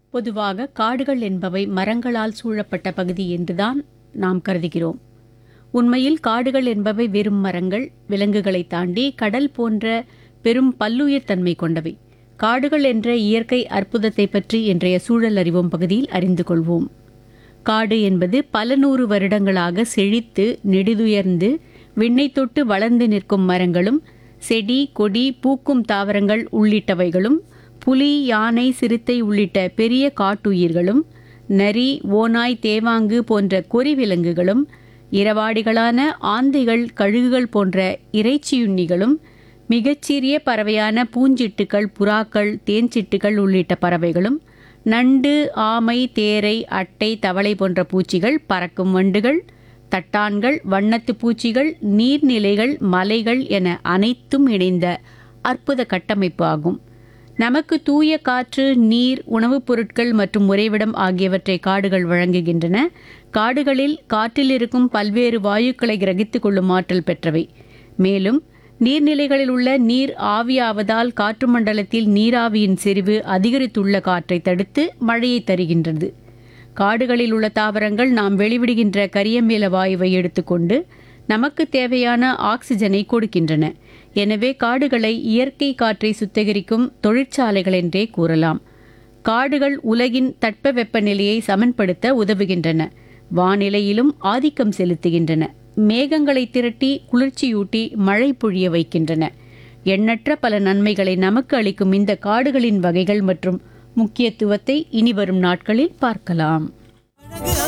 பொதுவாக காடுகள் என்பவை மரங்களால் சூழப்பட்ட பகுதி என்றுதான் நாம் கருதுகிறோம் உண்மையில் காடுகள் என்பவை வெறும் மரங்கள் விலங்குகளை தாண்டி கடல் போன்ற பெரும் பல்லுயிர் தன்மை கொண்டவை காடுகள் என்ற இயற்கை அற்புதத்தை பற்றி இன்றைய சூழல் அறிவோம் பகுதியில் அறிந்து கொள்வோம் காடு என்பது பல நூறு வருடங்களாக செழித்து நெடிதுயர்ந்து விண்ணை தொட்டு வளர்ந்து நிற்கும் மரங்களும் செடி கொடி பூக்கும் தாவரங்கள் உள்ளிட்டவைகளும் புலி யானை சிறுத்தை உள்ளிட்ட பெரிய காட்டுயிர்களும் நரி ஓநாய் தேவாங்கு போன்ற கொறிவிலங்குகளும் இரவாடிகளான ஆந்தைகள் கழுகுகள் போன்ற இறைச்சியுண்ணிகளும் மிகச்சிறிய பறவையான பூஞ்சிட்டுகள் புறாக்கள் தேன்சிட்டுகள் உள்ளிட்ட பறவைகளும் நண்டு ஆமை தேரை அட்டை தவளை போன்ற பூச்சிகள் பறக்கும் வண்டுகள் தட்டான்கள் வண்ணத்து பூச்சிகள் நீர்நிலைகள் மலைகள் என அனைத்தும் இணைந்த அற்புத கட்டமைப்பு ஆகும் நமக்கு தூய காற்று நீர் உணவுப் பொருட்கள் மற்றும் உறைவிடம் ஆகியவற்றை காடுகள் வழங்குகின்றன காடுகளில் காற்றில் இருக்கும் பல்வேறு வாயுக்களை கிரகித்துக் கொள்ளும் ஆற்றல் பெற்றவை மேலும் நீர்நிலைகளில் உள்ள நீர் ஆவியாவதால் காற்று மண்டலத்தில் நீராவியின் செறிவு அதிகரித்துள்ள காற்றை தடுத்து மழையை தருகின்றது காடுகளில் உள்ள தாவரங்கள் நாம் வெளிவிடுகின்ற கரியமேல வாயுவை எடுத்துக்கொண்டு நமக்கு தேவையான ஆக்சிஜனை கொடுக்கின்றன எனவே காடுகளை இயற்கை காற்றை சுத்திகரிக்கும் தொழிற்சாலைகள் என்றே கூறலாம் காடுகள் உலகின் தட்பவெப்ப நிலையை சமன்படுத்த உதவுகின்றன வானிலையிலும் ஆதிக்கம் செலுத்துகின்றன மேகங்களை திரட்டி குளிர்ச்சியூட்டி மழை பொழிய வைக்கின்றன எண்ணற்ற பல நன்மைகளை நமக்கு அளிக்கும் இந்த காடுகளின் வகைகள் மற்றும் முக்கியத்துவத்தை இனி வரும் நாட்களில் பார்க்கலாம் அழகு